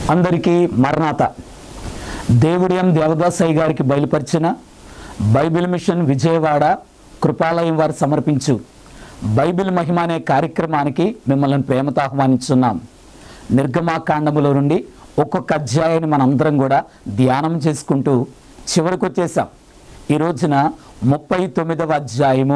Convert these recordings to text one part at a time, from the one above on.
అందరికీ మరణాత దేవుడియం దేవదాసయ్య గారికి బయలుపరిచిన బైబిల్ మిషన్ విజయవాడ కృపాలయం వారు సమర్పించు బైబిల్ మహిమ అనే కార్యక్రమానికి మిమ్మల్ని ప్రేమతో ఆహ్వానిస్తున్నాం నిర్గమాకాండములో నుండి ఒక్కొక్క అధ్యాయాన్ని మనందరం కూడా ధ్యానం చేసుకుంటూ చివరికి వచ్చేసాం ఈ రోజున ముప్పై తొమ్మిదవ అధ్యాయము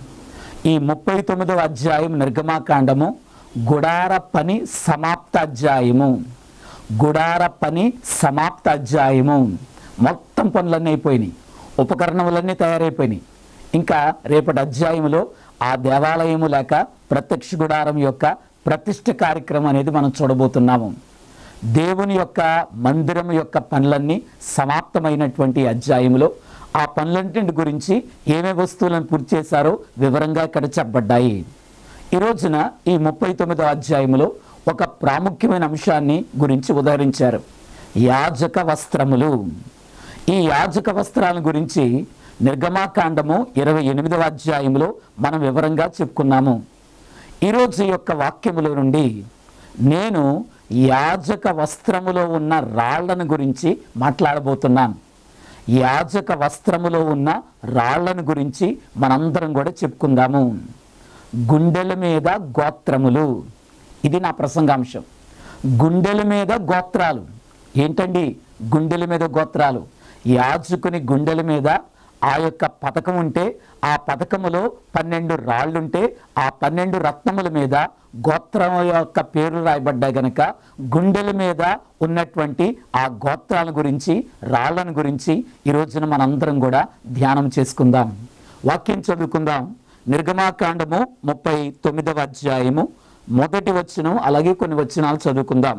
ఈ ముప్పై తొమ్మిదవ అధ్యాయం నిర్గమాకాండము గుడార పని సమాప్త అధ్యాయము గుడార పని సమాప్త అధ్యాయము మొత్తం పనులన్నీ అయిపోయినాయి ఉపకరణములన్నీ తయారైపోయినాయి ఇంకా రేపటి అధ్యాయంలో ఆ దేవాలయము లేక ప్రత్యక్ష గుడారం యొక్క ప్రతిష్ఠ కార్యక్రమం అనేది మనం చూడబోతున్నాము దేవుని యొక్క మందిరం యొక్క పనులన్నీ సమాప్తమైనటువంటి అధ్యాయంలో ఆ పనులన్నింటి గురించి ఏమే వస్తువులను పూర్తి చేశారో వివరంగా ఇక్కడ చెప్పబడ్డాయి ఈ రోజున ఈ ముప్పై తొమ్మిదో అధ్యాయంలో ఒక ప్రాముఖ్యమైన అంశాన్ని గురించి ఉదహరించారు యాజక వస్త్రములు ఈ యాజక వస్త్రాల గురించి నిర్గమాకాండము ఇరవై ఎనిమిదవ అధ్యాయంలో మనం వివరంగా చెప్పుకున్నాము ఈరోజు ఈ యొక్క వాక్యములో నుండి నేను యాజక వస్త్రములో ఉన్న రాళ్లను గురించి మాట్లాడబోతున్నాను యాజక వస్త్రములో ఉన్న రాళ్లను గురించి మనందరం కూడా చెప్పుకుందాము గుండెల మీద గోత్రములు ఇది నా ప్రసంగాంశం గుండెల మీద గోత్రాలు ఏంటండి గుండెల మీద గోత్రాలు యాజకుని గుండెల మీద ఆ యొక్క పథకం ఉంటే ఆ పథకములో పన్నెండు రాళ్ళుంటే ఆ పన్నెండు రత్నముల మీద గోత్రం యొక్క పేర్లు రాయబడ్డాయి గనక గుండెల మీద ఉన్నటువంటి ఆ గోత్రాల గురించి రాళ్ళను గురించి ఈ రోజున మనందరం కూడా ధ్యానం చేసుకుందాం వాక్యం చదువుకుందాం నిర్గమాకాండము ముప్పై తొమ్మిదవ అధ్యాయము మొదటి వచనం అలాగే కొన్ని వచనాలు చదువుకుందాం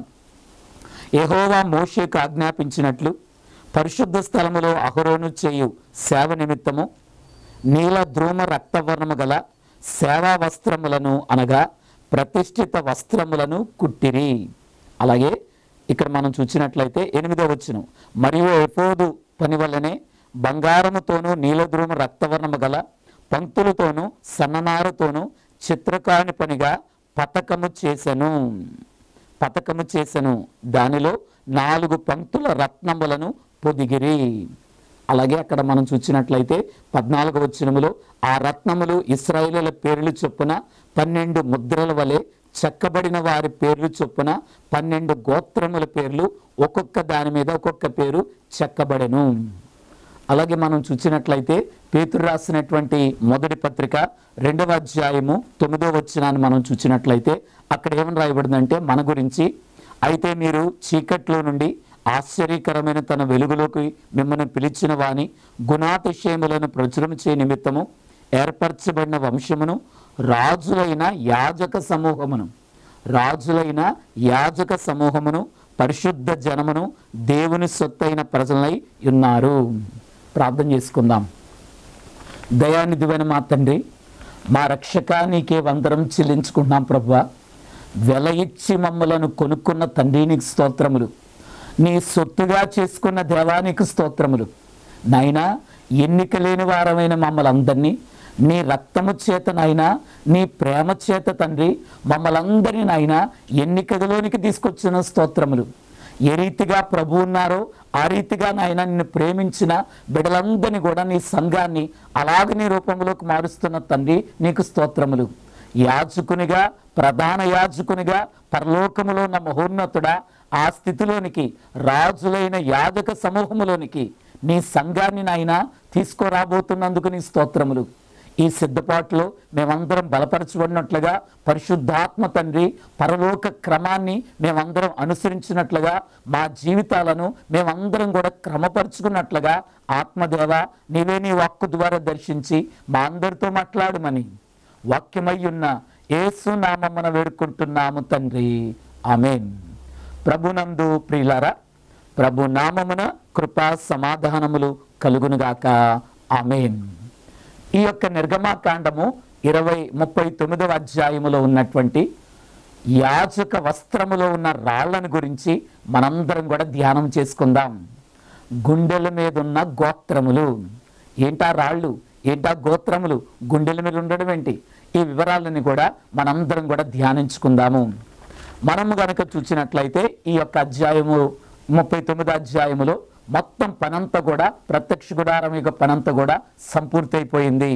యెహోవా మోషేకు ఆజ్ఞాపించినట్లు పరిశుద్ధ స్థలములో అహరోను చేయు సేవ నిమిత్తము నీల ధ్రుమ రక్తవర్ణము గల సేవా వస్త్రములను అనగా ప్రతిష్ఠిత వస్త్రములను కుట్టిరి అలాగే ఇక్కడ మనం చూసినట్లయితే ఎనిమిదో వచ్చును మరియు ఎపోదు పని వల్లనే బంగారముతోనూ నీలద్రుమ రక్తవర్ణము గల పంక్తులతోనూ సన్ననారతోనూ చిత్రకాని పనిగా పతకము చేసెను పతకము చేసెను దానిలో నాలుగు పంక్తుల రత్నములను పొదిగిరి అలాగే అక్కడ మనం చూసినట్లయితే పద్నాలుగు వచ్చినములో ఆ రత్నములు ఇస్రాయేలీల పేర్లు చొప్పున పన్నెండు ముద్రల వలె చెక్కబడిన వారి పేర్లు చొప్పున పన్నెండు గోత్రముల పేర్లు ఒక్కొక్క దాని మీద ఒక్కొక్క పేరు చెక్కబడెను అలాగే మనం చూసినట్లయితే పేతురు రాసినటువంటి మొదటి పత్రిక రెండవ అధ్యాయము తొమ్మిదవ వచ్చినాన్ని మనం చూసినట్లయితే అక్కడ ఏమని రాయబడిందంటే మన గురించి అయితే మీరు చీకట్లో నుండి ఆశ్చర్యకరమైన తన వెలుగులోకి మిమ్మల్ని పిలిచిన వాని గుణాతిశయములను ప్రచురం చే నిమిత్తము ఏర్పరచబడిన వంశమును రాజులైన యాజక సమూహమును రాజులైన యాజక సమూహమును పరిశుద్ధ జనమును దేవుని సొత్తైన ప్రజలై ఉన్నారు ప్రార్థన చేసుకుందాం దయానిధివైన మా తండ్రి మా రక్షక నీకే వందరం చెల్లించుకుంటున్నాం ప్రభువా వెల ఇచ్చి మమ్మలను కొనుక్కున్న తండ్రి నీకు స్తోత్రములు నీ సొత్తుగా చేసుకున్న దేవానికి స్తోత్రములు నాయనా ఎన్నిక లేని వారమైన మమ్మల్ని అందరినీ నీ రక్తము చేత నాయనా నీ ప్రేమ చేత తండ్రి మమ్మల్ని అందరినీ నాయనా ఎన్నికలోనికి తీసుకొచ్చిన స్తోత్రములు ఏ రీతిగా ప్రభు ఉన్నారో ఆ రీతిగా నాయన నిన్ను ప్రేమించిన బిడలందరినీ కూడా నీ సంఘాన్ని అలాగ నీ రూపంలోకి మారుస్తున్న తండ్రి నీకు స్తోత్రములు యాజకునిగా ప్రధాన యాజకునిగా పరలోకములో ఉన్న మహోన్నతుడా ఆ స్థితిలోనికి రాజులైన యాజక సమూహములోనికి నీ సంఘాన్ని నాయన తీసుకురాబోతున్నందుకు నీ స్తోత్రములు ఈ సిద్ధపాటులో మేమందరం బలపరచబడినట్లుగా పరిశుద్ధాత్మ తండ్రి పరలోక క్రమాన్ని మేమందరం అనుసరించినట్లుగా మా జీవితాలను మేమందరం కూడా క్రమపరుచుకున్నట్లుగా ఆత్మదేవ నీవే నీ వాక్కు ద్వారా దర్శించి మా అందరితో మాట్లాడమని వాక్యమై ఉన్న యేసు నామమున వేడుకుంటున్నాము తండ్రి ఆమెన్ ప్రభునందు ప్రియులారా ప్రభు నామమున కృపా సమాధానములు కలుగునుగాక ఆమెన్ ఈ యొక్క నిర్గమాకాండము ఇరవై ముప్పై తొమ్మిదవ అధ్యాయములో ఉన్నటువంటి యాజక వస్త్రములో ఉన్న రాళ్లను గురించి మనందరం కూడా ధ్యానం చేసుకుందాం గుండెల మీద ఉన్న గోత్రములు ఏంటా రాళ్ళు ఏంటా గోత్రములు గుండెల మీద ఉండడం ఏంటి ఈ వివరాలని కూడా మనందరం కూడా ధ్యానించుకుందాము మనము గనక చూసినట్లయితే ఈ యొక్క అధ్యాయము ముప్పై తొమ్మిది అధ్యాయములో మొత్తం పనంతా కూడా ప్రత్యక్ష గుడారం యొక్క పనంతా కూడా సంపూర్తయిపోయింది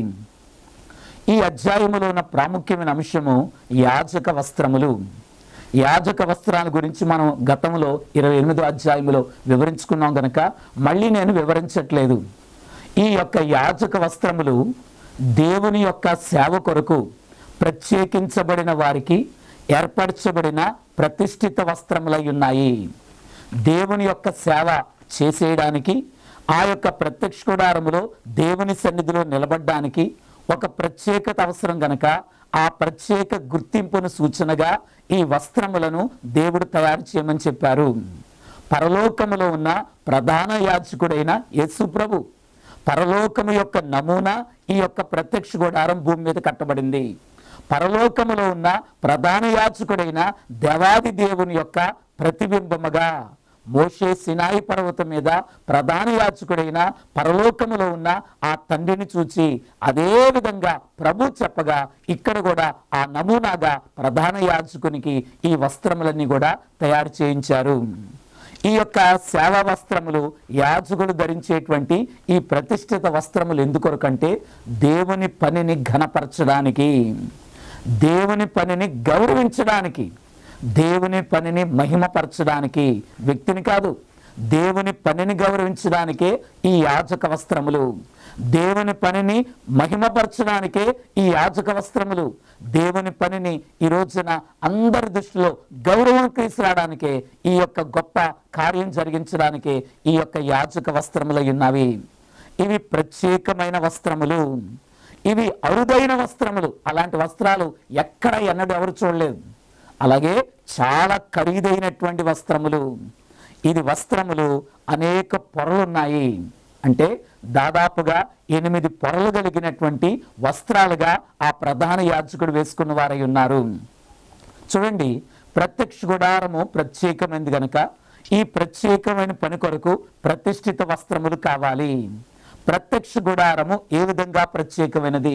ఈ అధ్యాయములో ఉన్న ప్రాముఖ్యమైన అంశము యాజక వస్త్రములు యాజక వస్త్రాల గురించి మనం గతంలో ఇరవై ఎనిమిదో అధ్యాయములో వివరించుకున్నాం గనక మళ్ళీ నేను వివరించట్లేదు ఈ యొక్క యాజక వస్త్రములు దేవుని యొక్క సేవ కొరకు ప్రత్యేకించబడిన వారికి ఏర్పరచబడిన ప్రతిష్ఠిత వస్త్రములై ఉన్నాయి దేవుని యొక్క సేవ చేసేయడానికి ఆ యొక్క ప్రత్యక్ష గుడారములో దేవుని సన్నిధిలో నిలబడడానికి ఒక ప్రత్యేకత అవసరం గనక ఆ ప్రత్యేక గుర్తింపును సూచనగా ఈ వస్త్రములను దేవుడు తయారు చేయమని చెప్పారు పరలోకములో ఉన్న ప్రధాన యాజకుడైన యేసు ప్రభు పరలోకము యొక్క నమూనా ఈ యొక్క ప్రత్యక్ష గుడారం భూమి మీద కట్టబడింది పరలోకములో ఉన్న ప్రధాన యాజకుడైన దేవాది దేవుని యొక్క ప్రతిబింబముగా మోషే సినాయి పర్వతం మీద ప్రధాన యాజకుడైన పరలోకములో ఉన్న ఆ తండ్రిని చూచి అదే విధంగా ప్రభు చెప్పగా ఇక్కడ కూడా ఆ నమూనాగా ప్రధాన యాజకునికి ఈ వస్త్రములన్నీ కూడా తయారు చేయించారు ఈ యొక్క సేవా వస్త్రములు యాజకుడు ధరించేటువంటి ఈ ప్రతిష్ఠిత వస్త్రములు ఎందుకొరకంటే దేవుని పనిని ఘనపరచడానికి దేవుని పనిని గౌరవించడానికి దేవుని పనిని మహిమపరచడానికి వ్యక్తిని కాదు దేవుని పనిని గౌరవించడానికే ఈ యాజక వస్త్రములు దేవుని పనిని మహిమపరచడానికే ఈ యాజక వస్త్రములు దేవుని పనిని ఈ రోజున అందరి దృష్టిలో గౌరవం తీసుకురావడానికే ఈ యొక్క గొప్ప కార్యం జరిగించడానికే ఈ యొక్క యాజక వస్త్రములు ఉన్నవి ఇవి ప్రత్యేకమైన వస్త్రములు ఇవి అరుదైన వస్త్రములు అలాంటి వస్త్రాలు ఎక్కడ ఎన్నడూ ఎవరు చూడలేదు అలాగే చాలా ఖరీదైనటువంటి వస్త్రములు ఇది వస్త్రములు అనేక పొరలు ఉన్నాయి అంటే దాదాపుగా ఎనిమిది పొరలు కలిగినటువంటి వస్త్రాలుగా ఆ ప్రధాన యాజకుడు వేసుకున్న వారై ఉన్నారు చూడండి ప్రత్యక్ష గుడారము ప్రత్యేకమైనది గనక ఈ ప్రత్యేకమైన పని కొరకు ప్రతిష్ఠిత వస్త్రములు కావాలి ప్రత్యక్ష గుడారము ఏ విధంగా ప్రత్యేకమైనది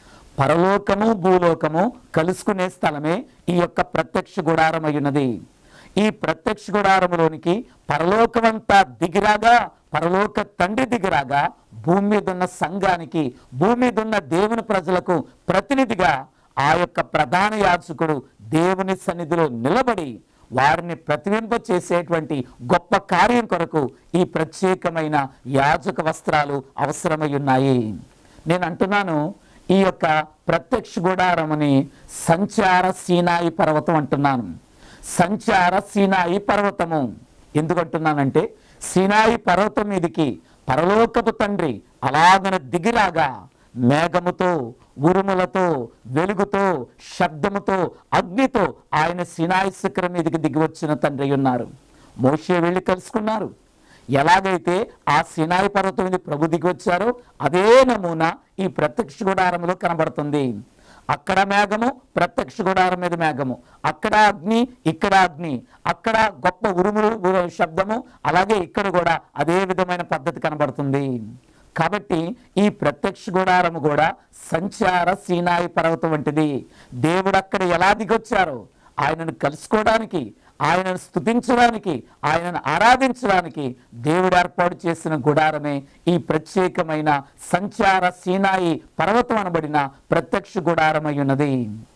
పరలోకము భూలోకము కలుసుకునే స్థలమే ఈ యొక్క ప్రత్యక్ష గుడారం అయ్యున్నది ఈ ప్రత్యక్ష గుడారములోనికి పరలోకమంతా దిగిరాగా పరలోక తండ్రి దిగిరాగా భూమి మీద ఉన్న సంఘానికి భూమి మీద ఉన్న దేవుని ప్రజలకు ప్రతినిధిగా ఆ యొక్క ప్రధాన యాజకుడు దేవుని సన్నిధిలో నిలబడి వారిని ప్రతిబింబ చేసేటువంటి గొప్ప కార్యం కొరకు ఈ ప్రత్యేకమైన యాజక వస్త్రాలు అవసరమై ఉన్నాయి నేను అంటున్నాను ఈ యొక్క ప్రత్యక్ష గుడారమని సంచార సీనాయి పర్వతం అంటున్నాను సంచార సీనాయి పర్వతము ఎందుకంటున్నానంటే సీనాయి పర్వతం మీదికి పరలోకపు తండ్రి అలాగన దిగిరాగా మేఘముతో ఉరుములతో వెలుగుతో శబ్దముతో అగ్నితో ఆయన సినాయి శిఖరం మీదకి దిగి వచ్చిన తండ్రి ఉన్నారు మోషే వెళ్ళి కలుసుకున్నారు ఎలాగైతే ఆ సినాయి పర్వతం మీద ప్రభు దిగి వచ్చారో అదే నమూనా ఈ ప్రత్యక్ష గుడారంలో కనబడుతుంది అక్కడ మేఘము ప్రత్యక్ష గుడారం మీద మేఘము అక్కడ అగ్ని ఇక్కడ అగ్ని అక్కడ గొప్ప ఉరుములు ఉరు- శబ్దము అలాగే ఇక్కడ కూడా అదే విధమైన పద్ధతి కనబడుతుంది కాబట్టి ఈ ప్రత్యక్ష గుడారము కూడా సంచార సీనాయి పర్వతం వంటిది దేవుడు అక్కడ ఎలా దిగొచ్చారో ఆయనను కలుసుకోవడానికి ఆయనను స్తుతించడానికి ఆయనను ఆరాధించడానికి దేవుడు ఏర్పాటు చేసిన గుడారమే ఈ ప్రత్యేకమైన సంచార సీనాయి పర్వతం అనబడిన ప్రత్యక్ష గుడారమై ఉన్నది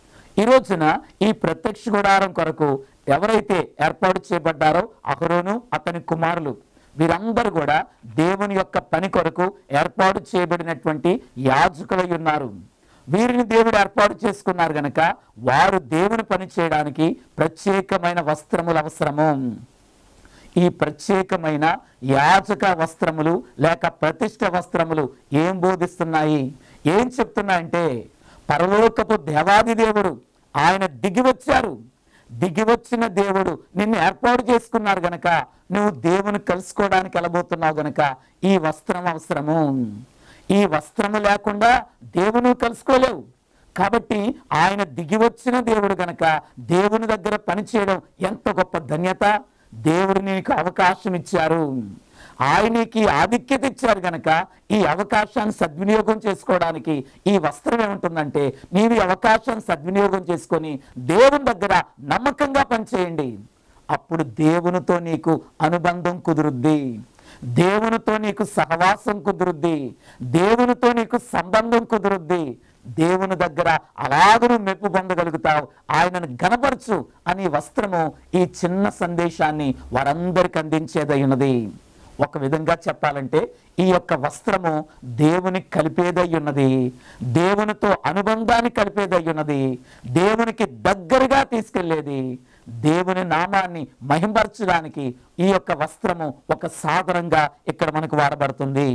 ఈ రోజున ఈ ప్రత్యక్ష గుడారం కొరకు ఎవరైతే ఏర్పాటు చేయబడ్డారో అహరోను అతని కుమారులు వీరందరూ కూడా దేవుని యొక్క పని కొరకు ఏర్పాటు చేయబడినటువంటి యాజకులై ఉన్నారు వీరిని దేవుడు ఏర్పాటు చేసుకున్నారు గనక వారు దేవుని పని చేయడానికి ప్రత్యేకమైన వస్త్రములు అవసరము ఈ ప్రత్యేకమైన యాచక వస్త్రములు లేక ప్రతిష్ట వస్త్రములు ఏం బోధిస్తున్నాయి ఏం చెప్తున్నాయంటే పరలోకపు దేవాది దేవుడు ఆయన దిగి వచ్చారు దిగి వచ్చిన దేవుడు నిన్ను ఏర్పాటు చేసుకున్నారు గనక నువ్వు దేవుని కలుసుకోవడానికి వెళ్ళబోతున్నావు గనక ఈ వస్త్రం అవసరము ఈ వస్త్రము లేకుండా దేవుని కలుసుకోలేవు కాబట్టి ఆయన దిగి వచ్చిన దేవుడు గనక దేవుని దగ్గర పనిచేయడం ఎంత గొప్ప ధన్యత దేవుడు నీకు అవకాశం ఇచ్చారు ఆయనకి ఆధిక్యత ఇచ్చారు గనక ఈ అవకాశాన్ని సద్వినియోగం చేసుకోవడానికి ఈ వస్త్రం ఏముంటుందంటే నీవు ఈ అవకాశాన్ని సద్వినియోగం చేసుకొని దేవుని దగ్గర నమ్మకంగా పనిచేయండి అప్పుడు దేవునితో నీకు అనుబంధం కుదురుద్ది దేవునితో నీకు సహవాసం కుదురుద్ది దేవునితో నీకు సంబంధం కుదురుద్ది దేవుని దగ్గర అలాగను మెప్పు పొందగలుగుతావు ఆయనను గనపరచు అని ఈ వస్త్రము ఈ చిన్న సందేశాన్ని వారందరికి అందించేదై ఉన్నది ఒక విధంగా చెప్పాలంటే ఈ యొక్క వస్త్రము దేవుని కలిపేదై ఉన్నది దేవునితో అనుబంధాన్ని కలిపేదై ఉన్నది దేవునికి దగ్గరగా తీసుకెళ్లేది దేవుని నామాన్ని మహింపరచడానికి ఈ యొక్క వస్త్రము ఒక సాధనంగా ఇక్కడ మనకు వాడబడుతుంది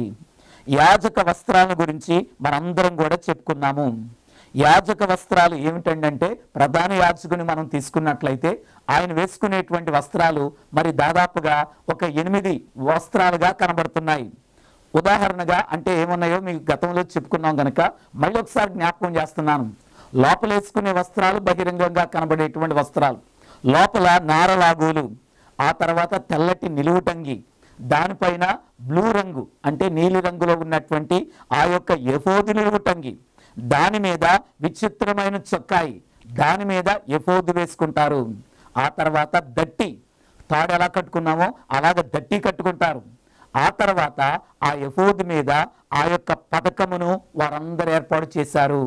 యాజక వస్త్రాల గురించి మనందరం కూడా చెప్పుకున్నాము యాజక వస్త్రాలు ఏమిటంటే ప్రధాన యాజకుని మనం తీసుకున్నట్లయితే ఆయన వేసుకునేటువంటి వస్త్రాలు మరి దాదాపుగా ఒక ఎనిమిది వస్త్రాలుగా కనబడుతున్నాయి ఉదాహరణగా అంటే ఏమున్నాయో మీకు గతంలో చెప్పుకున్నాం గనక మళ్ళీ ఒకసారి జ్ఞాపకం చేస్తున్నాను లోపల వేసుకునే వస్త్రాలు బహిరంగంగా కనబడేటువంటి వస్త్రాలు లోపల నారలాగులు ఆ తర్వాత తెల్లటి నిలువుటంగి దానిపైన బ్లూ రంగు అంటే నీలి రంగులో ఉన్నటువంటి ఆ యొక్క ఎఫోదు నిలువుటంగి దాని మీద విచిత్రమైన చొక్కాయి దాని మీద ఎఫోదు వేసుకుంటారు ఆ తర్వాత దట్టి తాడు ఎలా కట్టుకున్నామో అలాగ దట్టి కట్టుకుంటారు ఆ తర్వాత ఆ ఎఫోదు మీద ఆ యొక్క పథకమును వారందరూ ఏర్పాటు చేశారు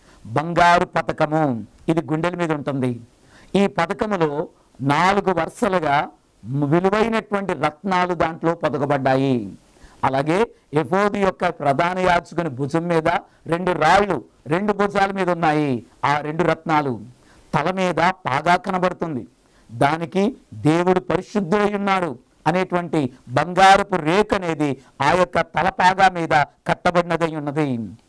బంగారు పథకము ఇది గుండెల మీద ఉంటుంది ఈ పథకములో నాలుగు వరుసలుగా విలువైనటువంటి రత్నాలు దాంట్లో పొదగబడ్డాయి అలాగే ఎఫోదు యొక్క ప్రధాన యాచకుని భుజం మీద రెండు రాళ్ళు రెండు భుజాల మీద ఉన్నాయి ఆ రెండు రత్నాలు తల మీద పాగా కనబడుతుంది దానికి దేవుడు పరిశుద్ధుడై ఉన్నాడు అనేటువంటి బంగారపు రేక్ అనేది ఆ యొక్క తలపాగా మీద కట్టబడినదై ఉన్నది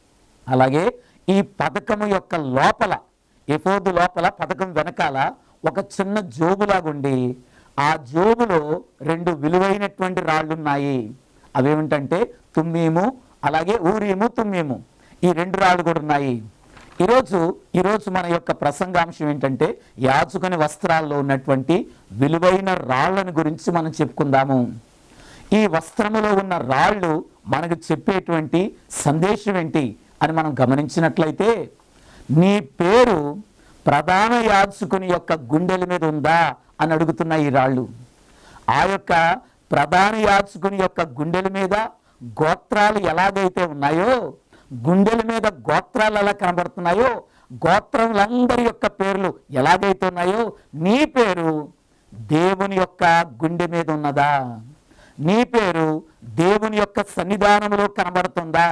అలాగే ఈ పథకము యొక్క లోపల ఎఫోదు లోపల పథకం వెనకాల ఒక చిన్న జోబులాగుండి ఆ జోబులో రెండు విలువైనటువంటి రాళ్ళు ఉన్నాయి అవేమిటంటే తుమ్మీము అలాగే ఊరీము తుమ్మీము ఈ రెండు రాళ్ళు కూడా ఉన్నాయి ఈరోజు ఈరోజు మన యొక్క ప్రసంగాంశం ఏంటంటే యాచకుని వస్త్రాల్లో ఉన్నటువంటి విలువైన రాళ్ళని గురించి మనం చెప్పుకుందాము ఈ వస్త్రములో ఉన్న రాళ్ళు మనకు చెప్పేటువంటి సందేశం ఏంటి అని మనం గమనించినట్లయితే నీ పేరు ప్రధాన యాజకుని యొక్క గుండెల మీద ఉందా అని అడుగుతున్న ఈ రాళ్ళు ఆ యొక్క ప్రధాన యాజకుని యొక్క గుండెల మీద గోత్రాలు ఎలాగైతే ఉన్నాయో గుండెల మీద గోత్రాలు ఎలా కనబడుతున్నాయో గోత్రములందరి యొక్క పేర్లు ఎలాగైతే ఉన్నాయో నీ పేరు దేవుని యొక్క గుండె మీద ఉన్నదా నీ పేరు దేవుని యొక్క సన్నిధానములో కనబడుతుందా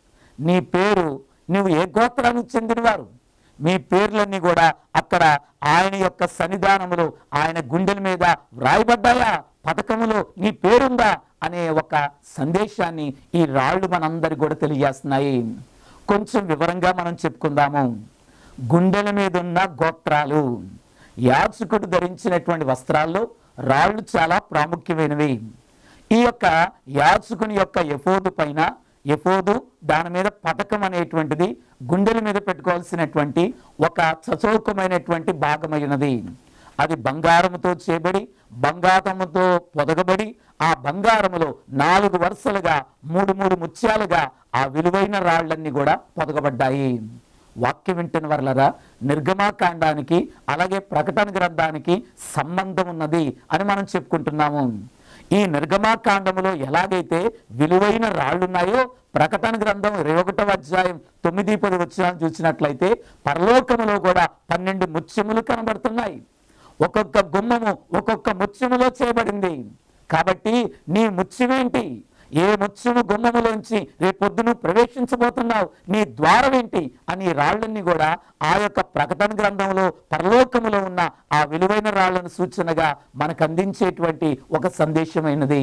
నీ పేరు నువ్వు ఏ గోత్రానికి చెందినవారు మీ పేర్లన్నీ కూడా అక్కడ ఆయన యొక్క సన్నిధానములో ఆయన గుండెల మీద వ్రాయబడ్డాయా పథకములో నీ పేరుందా అనే ఒక సందేశాన్ని ఈ రాళ్ళు మనందరికి కూడా తెలియజేస్తున్నాయి కొంచెం వివరంగా మనం చెప్పుకుందాము గుండెల మీద ఉన్న గోత్రాలు యాచకుడు ధరించినటువంటి వస్త్రాల్లో రాళ్ళు చాలా ప్రాముఖ్యమైనవి ఈ యొక్క యాచకుని యొక్క ఎఫోదు పైన ఎఫోదు దాని మీద పథకం అనేటువంటిది గుండెల మీద పెట్టుకోవాల్సినటువంటి ఒక సచౌకమైనటువంటి భాగమైనది అది బంగారముతో చేయబడి బంగారముతో పొదగబడి ఆ బంగారములో నాలుగు వరుసలుగా మూడు మూడు ముత్యాలుగా ఆ విలువైన రాళ్ళన్నీ కూడా పొదగబడ్డాయి వాక్యం వింటున్న వర్లరా నిర్గమాకాండానికి అలాగే ప్రకటన గ్రంథానికి సంబంధం ఉన్నది అని మనం చెప్పుకుంటున్నాము ఈ నిర్గమాకాండములో ఎలాగైతే విలువైన రాళ్ళున్నాయో ప్రకటన గ్రంథం ఇరవై ఒకటవ అధ్యాయం తొమ్మిది పది వచ్చినాలు చూసినట్లయితే పరలోకములో కూడా పన్నెండు ముత్యములు కనబడుతున్నాయి ఒక్కొక్క గుమ్మము ఒక్కొక్క ముత్యములో చేయబడింది కాబట్టి నీ ముత్యమేంటి ఏ ముత్యము గుమ్మములోంచి రేపొద్దున ప్రవేశించబోతున్నావు నీ ద్వారం ఏంటి అని ఈ రాళ్ళన్నీ కూడా ఆ యొక్క ప్రకటన గ్రంథంలో పరలోకములో ఉన్న ఆ విలువైన రాళ్లను సూచనగా మనకు అందించేటువంటి ఒక సందేశమైనది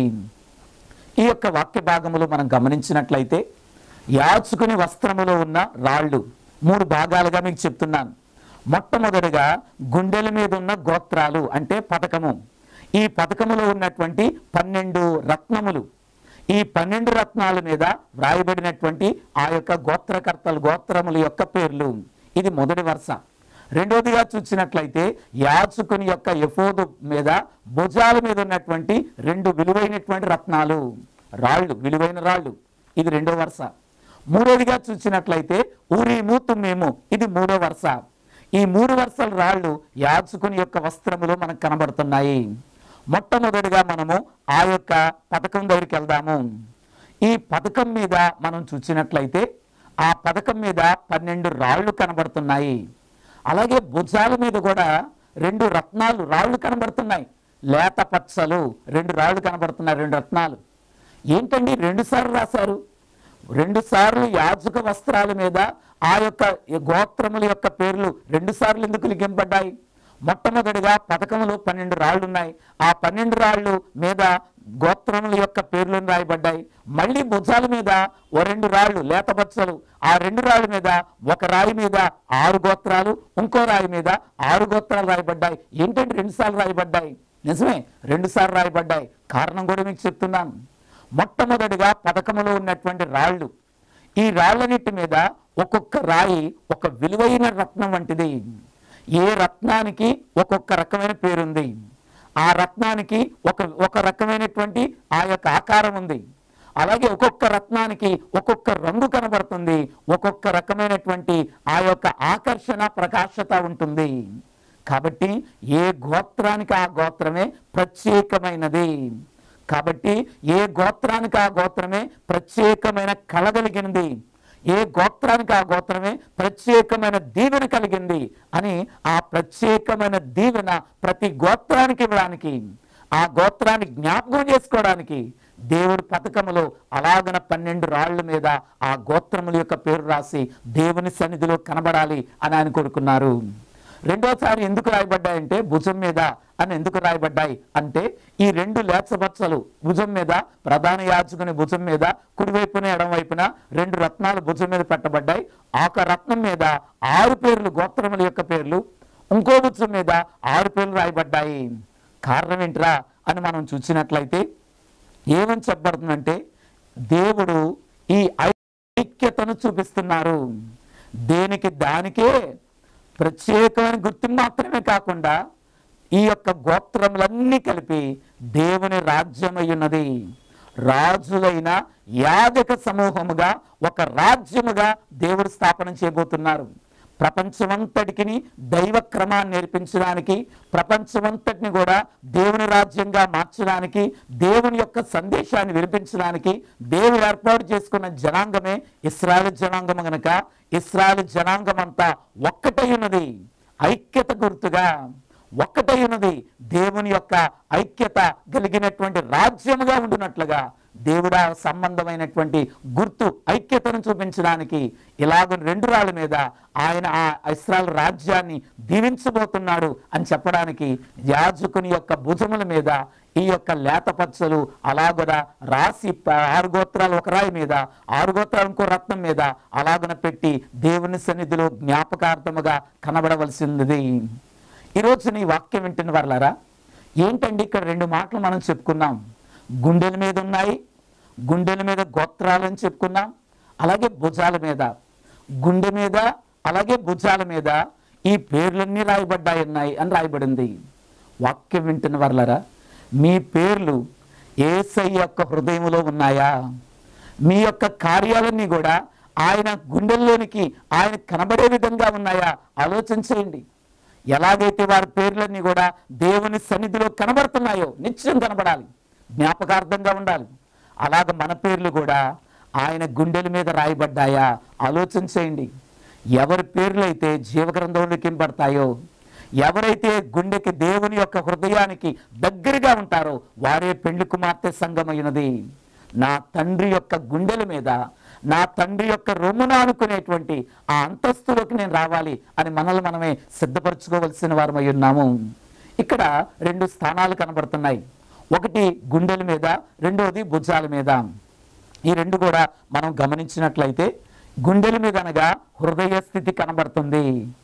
ఈ యొక్క వాక్య భాగములు మనం గమనించినట్లయితే యాచుకుని వస్త్రములో ఉన్న రాళ్ళు మూడు భాగాలుగా మీకు చెప్తున్నాను మొట్టమొదటిగా గుండెల మీద ఉన్న గోత్రాలు అంటే పథకము ఈ పథకములో ఉన్నటువంటి పన్నెండు రత్నములు ఈ పన్నెండు రత్నాల మీద వ్రాయబడినటువంటి ఆ యొక్క గోత్రకర్తలు గోత్రముల యొక్క పేర్లు ఇది మొదటి వరుస రెండవదిగా చూసినట్లయితే యాచకుని యొక్క ఎఫోదు మీద భుజాల మీద ఉన్నటువంటి రెండు విలువైనటువంటి రత్నాలు రాళ్ళు విలువైన రాళ్ళు ఇది రెండో వరుస మూడోదిగా చూసినట్లయితే ఊరీము తుమ్మేము ఇది మూడో వరుస ఈ మూడు వరుసల రాళ్ళు యాజకుని యొక్క వస్త్రములు మనకు కనబడుతున్నాయి మొట్టమొదటిగా మనము ఆ యొక్క పథకం దగ్గరికి వెళ్దాము ఈ పథకం మీద మనం చూసినట్లయితే ఆ పథకం మీద పన్నెండు రాళ్ళు కనబడుతున్నాయి అలాగే భుజాల మీద కూడా రెండు రత్నాలు రాళ్ళు కనబడుతున్నాయి లేత పచ్చలు రెండు రాళ్ళు కనబడుతున్నాయి రెండు రత్నాలు ఏంటండి రెండు సార్లు రాశారు రెండు సార్లు యాజక వస్త్రాల మీద ఆ యొక్క గోత్రముల యొక్క పేర్లు రెండు సార్లు ఎందుకు లిఖింపడ్డాయి మొట్టమొదటిగా పథకములు పన్నెండు రాళ్ళు ఉన్నాయి ఆ పన్నెండు రాళ్ళు మీద గోత్రముల యొక్క పేర్లు రాయబడ్డాయి మళ్ళీ భుజాల మీద ఓ రెండు రాళ్ళు లేతపచ్చలు ఆ రెండు రాళ్ళ మీద ఒక రాయి మీద ఆరు గోత్రాలు ఇంకో రాయి మీద ఆరు గోత్రాలు రాయబడ్డాయి ఏంటంటే రెండు సార్లు రాయబడ్డాయి నిజమే రెండు సార్లు రాయబడ్డాయి కారణం కూడా మీకు చెప్తున్నాను మొట్టమొదటిగా పథకములో ఉన్నటువంటి రాళ్ళు ఈ రాళ్ళన్నిటి మీద ఒక్కొక్క రాయి ఒక విలువైన రత్నం వంటిది ఏ రత్నానికి ఒక్కొక్క రకమైన పేరుంది ఆ రత్నానికి ఒక ఒక రకమైనటువంటి ఆ యొక్క ఆకారం ఉంది అలాగే ఒక్కొక్క రత్నానికి ఒక్కొక్క రంగు కనబడుతుంది ఒక్కొక్క రకమైనటువంటి ఆ యొక్క ఆకర్షణ ప్రకాశత ఉంటుంది కాబట్టి ఏ గోత్రానికి ఆ గోత్రమే ప్రత్యేకమైనది కాబట్టి ఏ గోత్రానికి ఆ గోత్రమే ప్రత్యేకమైన కళ కలిగినది ఏ గోత్రానికి ఆ గోత్రమే ప్రత్యేకమైన దీవెన కలిగింది అని ఆ ప్రత్యేకమైన దీవెన ప్రతి గోత్రానికి ఇవ్వడానికి ఆ గోత్రాన్ని జ్ఞాపకం చేసుకోవడానికి దేవుడి పథకములో అలాగన పన్నెండు రాళ్ల మీద ఆ గోత్రముల యొక్క పేరు రాసి దేవుని సన్నిధిలో కనబడాలి అని ఆయన కోరుకున్నారు రెండోసారి ఎందుకు రాయబడ్డాయంటే భుజం మీద అని ఎందుకు రాయబడ్డాయి అంటే ఈ రెండు లేచబచ్చలు భుజం మీద ప్రధాన యాజకుని భుజం మీద కుడివైపున ఎడమవైపున రెండు రత్నాలు భుజం మీద పెట్టబడ్డాయి ఒక రత్నం మీద ఆరు పేర్లు గోత్రముల యొక్క పేర్లు ఇంకో భుజం మీద ఆరు పేర్లు రాయబడ్డాయి కారణం ఏంట్రా అని మనం చూసినట్లయితే ఏమని చెప్పబడుతుందంటే దేవుడు ఈ ఐక్యతను చూపిస్తున్నారు దేనికి దానికే ప్రత్యేకమైన గుర్తింపు మాత్రమే కాకుండా ఈ యొక్క గోత్రములన్నీ కలిపి దేవుని రాజ్యమై ఉన్నది రాజులైన యాజక సమూహముగా ఒక రాజ్యముగా దేవుడు స్థాపన చేయబోతున్నారు ప్రపంచమంతటికి దైవ క్రమాన్ని నేర్పించడానికి ప్రపంచమంతటిని కూడా దేవుని రాజ్యంగా మార్చడానికి దేవుని యొక్క సందేశాన్ని వినిపించడానికి దేవుడు ఏర్పాటు చేసుకున్న జనాంగమే ఇస్రాయల్ జనాంగం గనక ఇస్రాయల్ జనాంగం అంతా ఒక్కటై ఉన్నది ఐక్యత గుర్తుగా ఒక్కటై ఉన్నది దేవుని యొక్క ఐక్యత కలిగినటువంటి రాజ్యముగా ఉండినట్లుగా దేవుడా సంబంధమైనటువంటి గుర్తు ఐక్యతను చూపించడానికి ఇలాగ రెండు రాళ్ళ మీద ఆయన ఆ ఇస్రాయల్ రాజ్యాన్ని దీవించబోతున్నాడు అని చెప్పడానికి యాజకుని యొక్క భుజముల మీద ఈ యొక్క లేతపచ్చలు అలాగున రాసి ప- ఆరు గోత్రాలు ఒక రాయి మీద ఆరు గోత్రాలు ఇంకో రత్నం మీద అలాగున పెట్టి దేవుని సన్నిధిలో జ్ఞాపకార్థముగా కనబడవలసింది ఈరోజు నీ వాక్యం వింటున్న వాళ్ళారా ఏంటండి ఇక్కడ రెండు మాటలు మనం చెప్పుకున్నాం గుండెల మీద ఉన్నాయి గుండెల మీద గోత్రాలని చెప్పుకున్నాం అలాగే భుజాల మీద గుండె మీద అలాగే భుజాల మీద ఈ పేర్లన్నీ రాయబడ్డాయి ఉన్నాయి అని రాయబడింది వాక్యం వింటున్న వాళ్ళారా మీ పేర్లు ఏసై యొక్క హృదయంలో ఉన్నాయా మీ యొక్క కార్యాలన్నీ కూడా ఆయన గుండెల్లోనికి ఆయన కనబడే విధంగా ఉన్నాయా ఆలోచన చేయండి ఎలాగైతే వారి పేర్లన్నీ కూడా దేవుని సన్నిధిలో కనబడుతున్నాయో నిత్యం కనబడాలి జ్ఞాపకార్థంగా ఉండాలి అలాగ మన పేర్లు కూడా ఆయన గుండెల మీద రాయబడ్డాయా ఆలోచన చేయండి ఎవరి పేర్లు అయితే జీవగ్రంథంలో లిఖింపడతాయో ఎవరైతే గుండెకి దేవుని యొక్క హృదయానికి దగ్గరగా ఉంటారో వారే పెళ్లి కుమార్తె సంగమైనది నా తండ్రి యొక్క గుండెల మీద నా తండ్రి యొక్క రొమ్మున అనుకునేటువంటి ఆ అంతస్తులోకి నేను రావాలి అని మనల్ని మనమే సిద్ధపరచుకోవలసిన వారమై ఉన్నాము ఇక్కడ రెండు స్థానాలు కనబడుతున్నాయి ఒకటి గుండెల మీద రెండోది భుజాల మీద ఈ రెండు కూడా మనం గమనించినట్లయితే గుండెల మీద అనగా హృదయ స్థితి కనబడుతుంది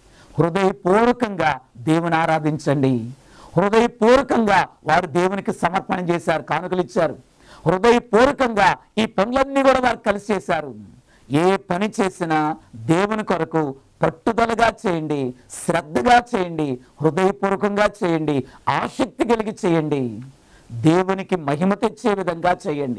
హృదయపూర్వకంగా దేవుని ఆరాధించండి హృదయపూర్వకంగా వారు దేవునికి సమర్పణ చేశారు కానుకలు ఇచ్చారు హృదయపూర్వకంగా ఈ పనులన్నీ కూడా వారు కలిసి చేశారు ఏ పని చేసినా దేవుని కొరకు పట్టుదలగా చేయండి శ్రద్ధగా చేయండి హృదయపూర్వకంగా చేయండి ఆసక్తి కలిగి చేయండి దేవునికి మహిమ తెచ్చే విధంగా చేయండి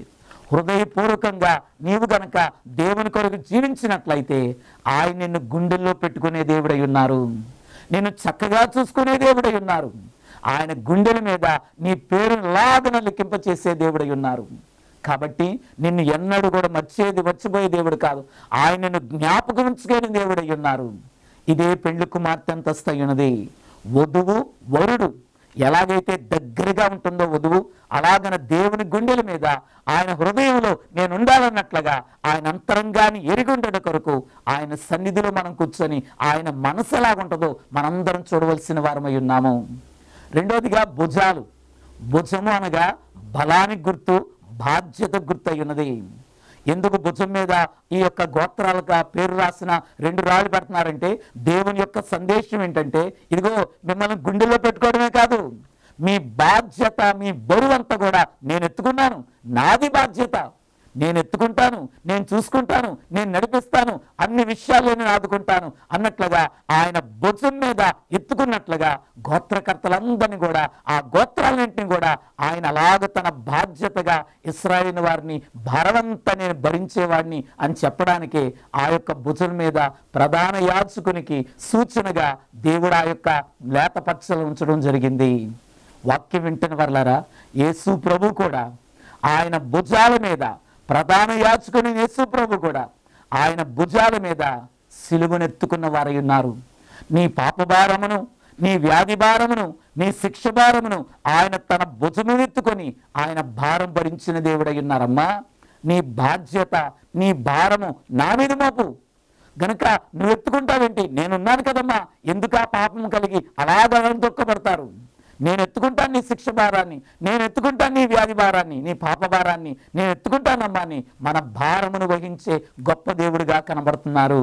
హృదయపూర్వకంగా నీవు గనక దేవుని కొరకు జీవించినట్లయితే ఆయన నిన్ను గుండెల్లో పెట్టుకునే దేవుడై ఉన్నారు నిన్ను చక్కగా చూసుకునే దేవుడై ఉన్నారు ఆయన గుండెల మీద నీ పేరు లాగన లిఖింప చేసే దేవుడై ఉన్నారు కాబట్టి నిన్ను ఎన్నడూ కూడా మర్చేది మర్చిపోయే దేవుడు కాదు ఆయన నిన్ను జ్ఞాపకం ఉంచుకునే దేవుడై ఉన్నారు ఇదే పెళ్లి కుమార్తె అంతస్తు ఉన్నది వధువు వరుడు ఎలాగైతే దగ్గరగా ఉంటుందో వధువు అలాగన దేవుని గుండెల మీద ఆయన హృదయంలో నేను ఉండాలన్నట్లుగా ఆయన అంతరంగాన్ని ఎరిగుండడం కొరకు ఆయన సన్నిధిలో మనం కూర్చొని ఆయన మనసు ఎలాగుంటుందో మనందరం చూడవలసిన వారమై ఉన్నాము రెండవదిగా భుజాలు భుజము అనగా బలానికి గుర్తు బాధ్యత గుర్తు అయి ఉన్నది ఎందుకు భుజం మీద ఈ యొక్క గోత్రాలుగా పేరు రాసిన రెండు రాళ్ళు పెడుతున్నారంటే దేవుని యొక్క సందేశం ఏంటంటే ఇదిగో మిమ్మల్ని గుండెలో పెట్టుకోవడమే కాదు మీ బాధ్యత మీ బరువు అంతా కూడా నేను ఎత్తుకున్నాను నాది బాధ్యత నేను ఎత్తుకుంటాను నేను చూసుకుంటాను నేను నడిపిస్తాను అన్ని విషయాలు నేను ఆదుకుంటాను అన్నట్లుగా ఆయన భుజం మీద ఎత్తుకున్నట్లుగా గోత్రకర్తలందరినీ కూడా ఆ గోత్రాలన్నింటినీ కూడా ఆయన అలాగ తన బాధ్యతగా ఇస్రాయిల్ వారిని భారమంతా నేను భరించేవాడిని అని చెప్పడానికి ఆ యొక్క భుజం మీద ప్రధాన యాచకునికి సూచనగా దేవుడు ఆ యొక్క లేత పచ్చలు ఉంచడం జరిగింది వాక్యం వింటున్న వర్లారా యేసు ప్రభు కూడా ఆయన భుజాల మీద ప్రధాన యాచకుని యేసు ప్రభు కూడా ఆయన భుజాల మీద సిలువనెత్తుకున్న వారై ఉన్నారు నీ పాప భారమును నీ వ్యాధి భారమును నీ శిక్ష భారమును ఆయన తన భుజము ఎత్తుకొని ఆయన భారం భరించిన దేవుడై ఉన్నారమ్మా నీ బాధ్యత నీ భారము నా మీద మోపు గనుక నువ్వు ఎత్తుకుంటావేంటి నేనున్నాను కదమ్మా ఎందుకు ఆ పాపం కలిగి అలాగ దుఃఖపడతారు నేను ఎత్తుకుంటాను నీ శిక్ష భారాన్ని నేను ఎత్తుకుంటాను నీ వ్యాధి భారాన్ని నీ పాప భారాన్ని నేను ఎత్తుకుంటానమ్మా అని మన భారమును వహించే గొప్ప దేవుడిగా కనబడుతున్నారు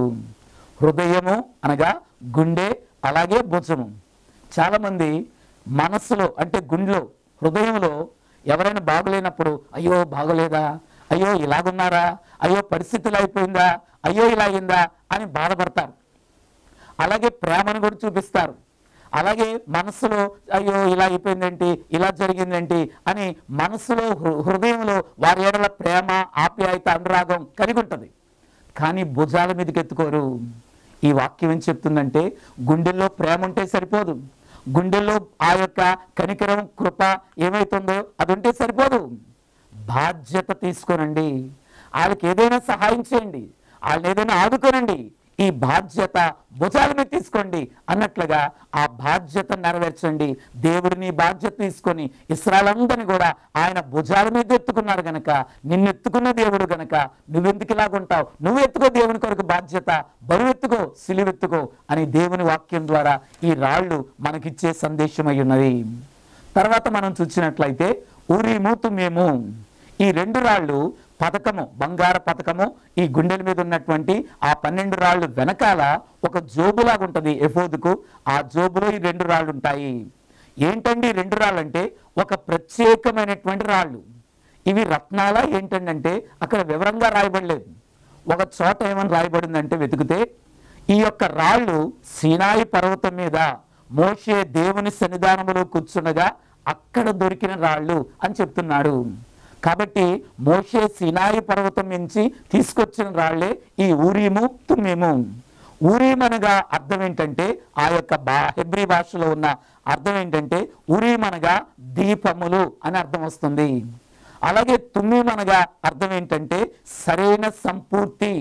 హృదయము అనగా గుండె అలాగే భుజము చాలామంది మనస్సులో అంటే గుండెలో హృదయంలో ఎవరైనా బాగలేనప్పుడు అయ్యో బాగలేదా అయ్యో ఇలాగున్నారా అయ్యో పరిస్థితులు అయిపోయిందా అయ్యో ఇలా అయిందా అని బాధపడతారు అలాగే ప్రేమను కూడా చూపిస్తారు అలాగే మనసులో అయ్యో ఇలా అయిపోయిందేంటి ఇలా జరిగిందేంటి అని మనసులో హృ- హృదయంలో వారి ఏడల ప్రేమ ఆప్యాయత అనురాగం కలిగి ఉంటుంది కానీ భుజాల మీదకి ఎత్తుకోరు ఈ వాక్యం ఏం చెప్తుందంటే గుండెల్లో ప్రేమ ఉంటే సరిపోదు గుండెల్లో ఆ యొక్క కనికరం కృప ఏమైతుందో అది ఉంటే సరిపోదు బాధ్యత తీసుకోనండి వాళ్ళకి ఏదైనా సహాయం చేయండి వాళ్ళని ఏదైనా ఆదుకోనండి ఈ బాధ్యత భుజాల మీద తీసుకోండి అన్నట్లుగా ఆ బాధ్యత నెరవేర్చండి దేవుడిని బాధ్యత తీసుకొని ఇస్రాయలందరినీ కూడా ఆయన భుజాల మీద ఎత్తుకున్నారు గనక నిన్ను ఎత్తుకున్న దేవుడు గనక నువ్వెందుకు ఇలాగుంటావు నువ్వు ఎత్తుకో దేవుని కొరకు బాధ్యత బరువు ఎత్తుకో సిలువెత్తుకో అని దేవుని వాక్యం ద్వారా ఈ రాళ్ళు మనకిచ్చే సందేశం అయి ఉన్నది తర్వాత మనం చూసినట్లయితే ఊరిము తుమ్మేము ఈ రెండు రాళ్ళు పథకము బంగార పథకము ఈ గుండెల మీద ఉన్నటువంటి ఆ పన్నెండు రాళ్ళు వెనకాల ఒక జోబులాగా ఉంటుంది ఎఫోదుకు ఆ జోబులో ఈ రెండు రాళ్ళు ఉంటాయి ఏంటండి ఈ రెండు రాళ్ళు అంటే ఒక ప్రత్యేకమైనటువంటి రాళ్ళు ఇవి రత్నాల ఏంటంటే అక్కడ వివరంగా రాయబడలేదు ఒక చోట ఏమని రాయబడిందంటే వెతికితే ఈ యొక్క రాళ్ళు సీనాయి పర్వతం మీద మోషే దేవుని సన్నిధానములో కూర్చునగా అక్కడ దొరికిన రాళ్ళు అని చెప్తున్నాడు కాబట్టి మోషే సినాయి పర్వతం నుంచి తీసుకొచ్చిన రాళ్లే ఈ ఊరీము తుమ్మేము ఊరీం అనగా అర్థం ఏంటంటే ఆ యొక్క బా హెబ్రి భాషలో ఉన్న అర్థం ఏంటంటే ఊరీం అనగా దీపములు అని అర్థం వస్తుంది అలాగే తుమ్మీం అనగా అర్థం ఏంటంటే సరైన సంపూర్తి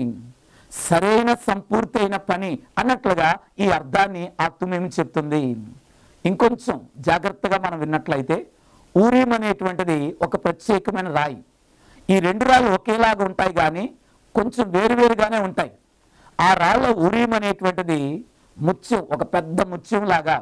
సరైన సంపూర్తి అయిన పని అన్నట్లుగా ఈ అర్థాన్ని ఆ తుమ్మేమి చెప్తుంది ఇంకొంచెం జాగ్రత్తగా మనం విన్నట్లయితే ఊరీం అనేటువంటిది ఒక ప్రత్యేకమైన రాయి ఈ రెండు రాళ్ళు ఒకేలాగా ఉంటాయి కానీ కొంచెం వేరువేరుగానే ఉంటాయి ఆ రాళ్ళ ఊరీం అనేటువంటిది ముత్యం ఒక పెద్ద ముత్యం లాగా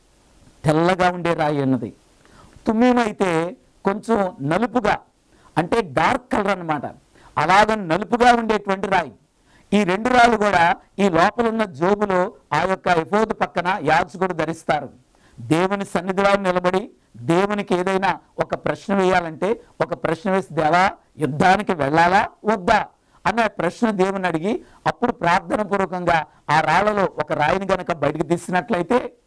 తెల్లగా ఉండే రాయి అన్నది తుమ్మేమైతే కొంచెం నలుపుగా అంటే డార్క్ కలర్ అన్నమాట అలాగ నలుపుగా ఉండేటువంటి రాయి ఈ రెండు రాళ్ళు కూడా ఈ లోపల ఉన్న జోబులో ఆ యొక్క ఎఫోదు పక్కన యాజకుడు ధరిస్తారు దేవుని సన్నిధిలో నిలబడి దేవునికి ఏదైనా ఒక ప్రశ్న వేయాలంటే ఒక ప్రశ్న వేసి దేవా యుద్ధానికి వెళ్ళాలా వద్దా అన్న ప్రశ్న దేవుని అడిగి అప్పుడు ప్రార్థన పూర్వకంగా ఆ రాళ్లలో ఒక రాయిని గనక బయటికి తీసినట్లయితే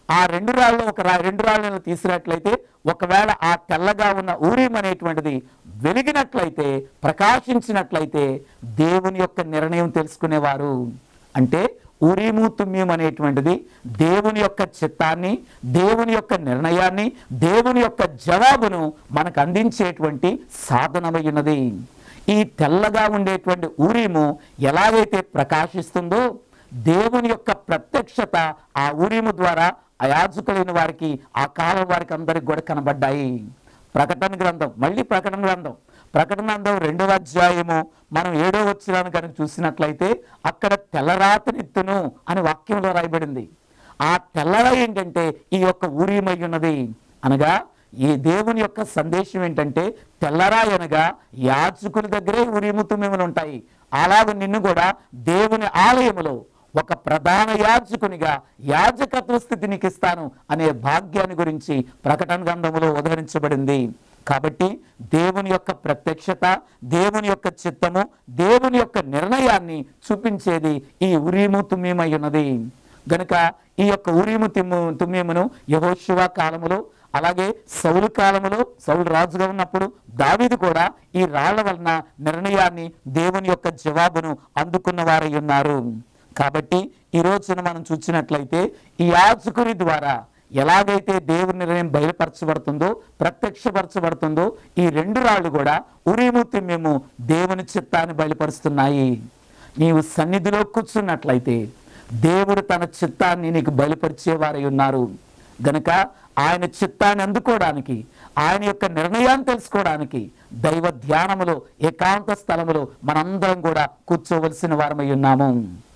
ఆ రెండు రాళ్ళు ఒక రా రెండు రాళ్ళను తీసినట్లయితే ఒకవేళ ఆ తెల్లగా ఉన్న ఊరిం అనేటువంటిది వెలిగినట్లయితే ప్రకాశించినట్లయితే దేవుని యొక్క నిర్ణయం తెలుసుకునేవారు అంటే ఉరీము తుమ్యం అనేటువంటిది దేవుని యొక్క చిత్తాన్ని దేవుని యొక్క నిర్ణయాన్ని దేవుని యొక్క జవాబును మనకు అందించేటువంటి సాధనమై ఉన్నది ఈ తెల్లగా ఉండేటువంటి ఊరీము ఎలాగైతే ప్రకాశిస్తుందో దేవుని యొక్క ప్రత్యక్షత ఆ ఊరీము ద్వారా అయాజకులైన వారికి ఆ కాలం వారికి అందరికి కూడా కనబడ్డాయి ప్రకటన గ్రంథం మళ్ళీ ప్రకటన గ్రంథం ప్రకటన గ్రంథం రెండవ అధ్యాయము మనం ఏడో వచ్చినాను కనుక చూసినట్లయితే అక్కడ తెల్లరాతనిత్తును అని వాక్యంలో రాయబడింది ఆ తెల్లర ఏంటంటే ఈ యొక్క ఊరిమై ఉన్నది అనగా ఈ దేవుని యొక్క సందేశం ఏంటంటే తెల్లరా అనగా యాజకుల దగ్గరే ఉరిముతుమేములు ఉంటాయి అలాగ నిన్ను కూడా దేవుని ఆలయములో ఒక ప్రధాన యాజకునిగా యాజకత్వ స్థితి నీకు ఇస్తాను అనే భాగ్యాన్ని గురించి ప్రకటన గ్రంథములో ఉదహరించబడింది కాబట్టి దేవుని యొక్క ప్రత్యక్షత దేవుని యొక్క చిత్తము దేవుని యొక్క నిర్ణయాన్ని చూపించేది ఈ ఉరీము తుమ్యమై ఉన్నది గనుక ఈ యొక్క ఉరీము తిమ్ము తుమ్యమును యహోశివ కాలములో అలాగే సౌలు కాలములో సౌలు రాజుగా ఉన్నప్పుడు దావీదు కూడా ఈ రాళ్ల వలన నిర్ణయాన్ని దేవుని యొక్క జవాబును అందుకున్న వారై ఉన్నారు కాబట్టి ఈ రోజున మనం చూసినట్లయితే ఈ యాజకుని ద్వారా ఎలాగైతే దేవుని నిర్ణయం బయలుపరచబడుతుందో ప్రత్యక్షపరచబడుతుందో ఈ రెండు రాళ్ళు కూడా ఉరీము తిమ్మెము దేవుని చిత్తాన్ని బయలుపరుస్తున్నాయి నీవు సన్నిధిలో కూర్చున్నట్లయితే దేవుడు తన చిత్తాన్ని నీకు బయలుపరిచేవారై ఉన్నారు గనుక ఆయన చిత్తాన్ని అందుకోవడానికి ఆయన యొక్క నిర్ణయాన్ని తెలుసుకోవడానికి దైవ ధ్యానములో ఏకాంత స్థలములో మనందరం కూడా కూర్చోవలసిన వారమై ఉన్నాము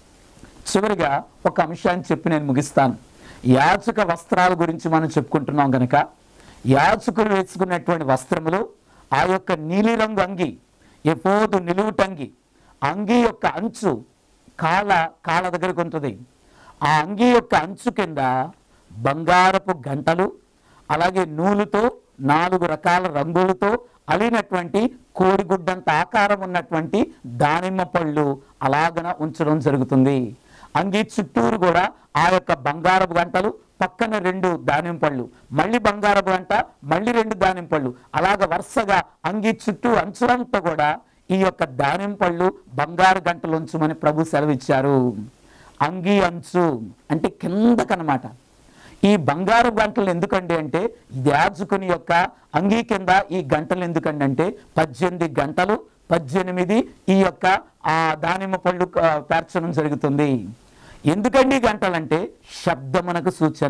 చివరిగా ఒక అంశాన్ని చెప్పి నేను ముగిస్తాను యాచక వస్త్రాల గురించి మనం చెప్పుకుంటున్నాం గనక యాచకులు వేసుకున్నటువంటి వస్త్రములు ఆ యొక్క నీలిరంగు అంగి ఎపోదు నిలువుటంగి అంగి యొక్క అంచు కాళ్ళ కాళ్ళ దగ్గరకు ఉంటుంది ఆ అంగి యొక్క అంచు కింద బంగారపు గంటలు అలాగే నూలుతో నాలుగు రకాల రంగులతో అలినటువంటి కోడిగుడ్డంత ఆకారం ఉన్నటువంటి దానిమ్మ పళ్ళు అలాగన ఉంచడం జరుగుతుంది అంగి చుట్టూరు కూడా ఆ యొక్క బంగారపు గంటలు పక్కన రెండు దానిమ్మ పళ్ళు మళ్ళీ బంగారపు గంట మళ్ళీ రెండు దానిమ్మ పళ్ళు అలాగ వరుసగా అంగి చుట్టూ అంచులంతా కూడా ఈ యొక్క దానిమ్మ పళ్ళు బంగారు గంటలు ఉంచమని ప్రభు సెలవిచ్చారు అంగి అంచు అంటే కిందకనమాట ఈ బంగారు గంటలు ఎందుకండి అంటే యాజకుని యొక్క అంగీ కింద ఈ గంటలు ఎందుకండి అంటే పద్దెనిమిది గంటలు పద్దెనిమిది ఈ యొక్క ఆ దానిమ్మ పళ్ళు ఆ, పేర్చడం జరుగుతుంది ఎందుకండి ఈ గంటలంటే శబ్దమునకు సూచన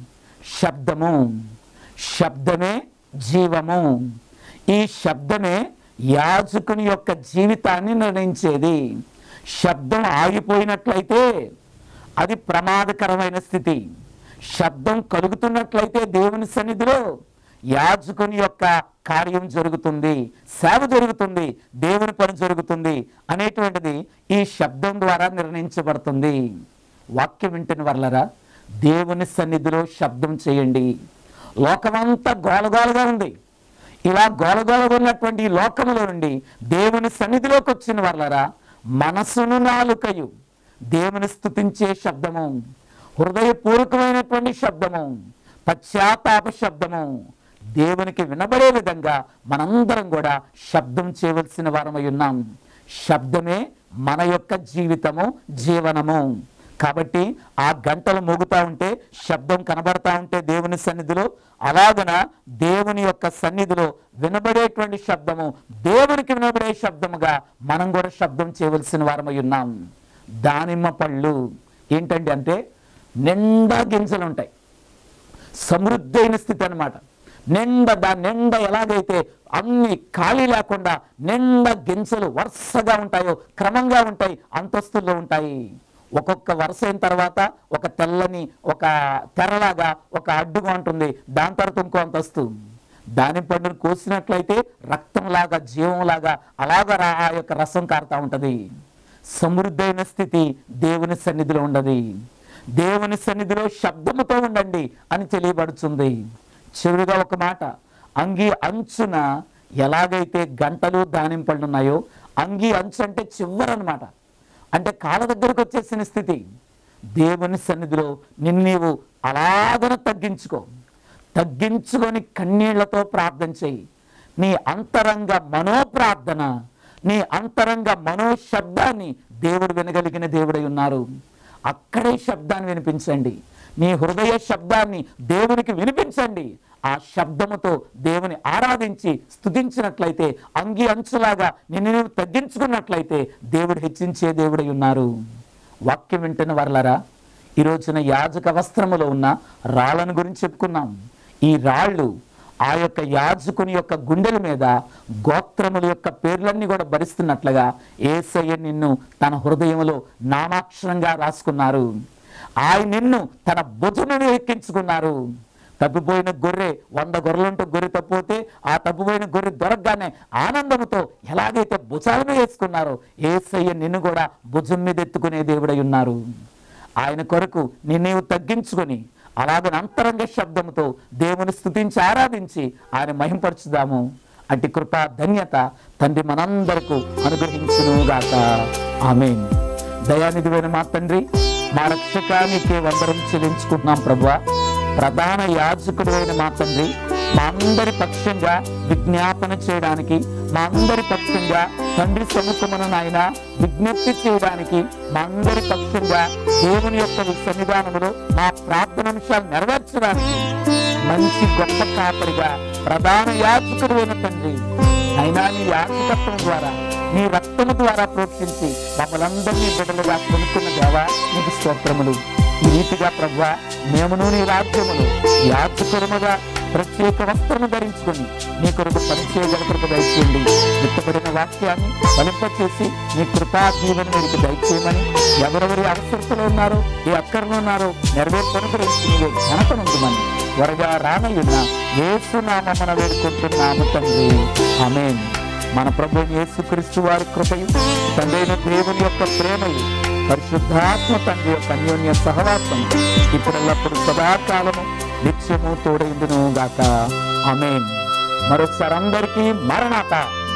శబ్దము శబ్దమే జీవము ఈ శబ్దమే యాజకుని యొక్క జీవితాన్ని నిర్ణయించేది శబ్దం ఆగిపోయినట్లయితే అది ప్రమాదకరమైన స్థితి శబ్దం కలుగుతున్నట్లయితే దేవుని సన్నిధిలో యాజకుని యొక్క కార్యం జరుగుతుంది సేవ జరుగుతుంది దేవుని పని జరుగుతుంది అనేటువంటిది ఈ శబ్దం ద్వారా నిర్ణయించబడుతుంది వాక్యం వింటున్న వర్లరా దేవుని సన్నిధిలో శబ్దం చేయండి లోకమంతా గోలగోలగా ఉంది ఇలా గోలగోలగా ఉన్నటువంటి ఈ లోకములో నుండి దేవుని సన్నిధిలోకి వచ్చిన వాళ్ళరా మనసును నాలుకయు దేవుని స్తుతించే శబ్దము హృదయపూర్వకమైనటువంటి శబ్దము పశ్చాత్తాప శబ్దము దేవునికి వినబడే విధంగా మనందరం కూడా శబ్దం చేయవలసిన వారమై ఉన్నాం శబ్దమే మన యొక్క జీవితము జీవనము కాబట్టి ఆ గంటలు మోగుతా ఉంటే శబ్దం కనబడతా ఉంటే దేవుని సన్నిధిలో అలాగన దేవుని యొక్క సన్నిధిలో వినబడేటువంటి శబ్దము దేవునికి వినబడే శబ్దముగా మనం కూడా శబ్దం చేయవలసిన వారమై ఉన్నాం దానిమ్మ పళ్ళు ఏంటండి అంటే నిండా గింజలు ఉంటాయి సమృద్ధి అయిన స్థితి అనమాట నిండా దాని నిండా ఎలాగైతే అన్ని ఖాళీ లేకుండా నిండా గింజలు వరుసగా ఉంటాయో క్రమంగా ఉంటాయి అంతస్తుల్లో ఉంటాయి ఒక్కొక్క వరుస అయిన తర్వాత ఒక తెల్లని ఒక తెరలాగా ఒక అడ్డుగా ఉంటుంది దాని తర్వాత ఇంకో అంతస్తు దాని పండును కోసినట్లయితే రక్తంలాగా జీవంలాగా అలాగా రా- ఆ యొక్క రసం కారుతా ఉంటది సమృద్ధైన స్థితి దేవుని సన్నిధిలో ఉండదు దేవుని సన్నిధిలో శబ్దముతో ఉండండి అని తెలియబడుతుంది చివరిగా ఒక మాట అంగి అంచున ఎలాగైతే గంటలు దానింపళ్ళు ఉన్నాయో అంగి అంచు అంటే చివరనమాట అంటే కాళ్ళ దగ్గరకు వచ్చేసిన స్థితి దేవుని సన్నిధిలో నిన్ను నీవు అలాగన తగ్గించుకో తగ్గించుకొని కన్నీళ్లతో ప్రార్థన చేయి నీ అంతరంగ మనోప్రార్థన నీ అంతరంగ మనోశబ్దాన్ని దేవుడు వినగలిగిన దేవుడై ఉన్నారు అక్కడే శబ్దాన్ని వినిపించండి నీ హృదయ శబ్దాన్ని దేవునికి వినిపించండి ఆ శబ్దముతో దేవుని ఆరాధించి స్తుతించినట్లయితే అంగి అంచులాగా నిన్ను నీవు తగ్గించుకున్నట్లయితే దేవుడు హెచ్చించే దేవుడై ఉన్నారు వాక్యం వింటున్న వర్లరా ఈ రోజున యాజక వస్త్రములో ఉన్న రాళ్ళను గురించి చెప్పుకున్నాం ఈ రాళ్ళు ఆ యొక్క యాజకుని యొక్క గుండెల మీద గోత్రముల యొక్క పేర్లన్నీ కూడా భరిస్తున్నట్లుగా ఏసయ్య నిన్ను తన హృదయంలో నామాక్షరంగా రాసుకున్నారు ఆయన నిన్ను తన భుజమును ఎక్కించుకున్నారు తప్పిపోయిన గొర్రె వంద గొర్రెలుంటూ గొర్రె తప్పిపోతే ఆ తప్పిపోయిన గొర్రె దొరకగానే ఆనందంతో ఎలాగైతే భుజాల మీద వేసుకున్నారో ఏసయ్య నిన్ను కూడా భుజం మీద ఎత్తుకునే దేవుడై ఉన్నారు ఆయన కొరకు నిన్నేవు తగ్గించుకొని అలాగే అంతరంగ శబ్దంతో దేవుని స్తుతించి ఆరాధించి ఆయన మహింపరచుదాము అట్టి కృపా ధన్యత తండ్రి మనందరకు అనుగ్రహించునుగాక ఆమెన్ దయానిధివైన మా తండ్రి మా రక్షకానికి వందరం చెల్లించుకుంటున్నాం ప్రభువా ప్రధాన యాజకుడు అయిన మా తండ్రి మా అందరి పక్షంగా విజ్ఞాపన చేయడానికి మా అందరి పక్షంగా తండ్రి సముఖమున నాయన విజ్ఞప్తి చేయడానికి మా అందరి పక్షంగా దేవుని యొక్క సన్నిధానములో మా ప్రార్థనాంశాలు నెరవేర్చడానికి మంచి గొప్ప కాపరిగా ప్రధాన యాజకుడు అయిన తండ్రి అయినా నీ యాజకత్వం ద్వారా నీ రక్తము ద్వారా ప్రోక్షించి మమ్మలందరినీ బిడ్డలుగా కొనుక్కున్న దేవా నీకు స్తోత్రములు ఈ రీతిగా ప్రభు మేమును నీ రాజ్యములు యాచకురముగా ప్రత్యేక వస్త్రము ధరించుకొని నీ కొరకు పనిచేయగల కృప దయచేయండి విత్తబడిన వాక్యాన్ని ఫలింపచేసి నీ కృపా దీవెన మీకు దయచేయమని ఎవరెవరి అవసరతలో ఉన్నారో ఏ అక్కరలో ఉన్నారో నెరవేర్పను గురించి నీవే ఘనతనుందమని త్వరగా రానయ్యున్న ఏసునామన వేడుకుంటున్నాము తండ్రి ఆమేన్ మన ప్రభు యేసుక్రీస్తు వారి కృపయు తండ్రైన దేవుని యొక్క ప్రేమయు పరిశుద్ధాత్మ తండ్రి యొక్క అన్యోన్య సహవాసం ఇప్పుడెల్లప్పుడు సదాకాలము నిత్యము తోడైందును గాక ఆమేన్ మరొకసారి అందరికీ మరణాత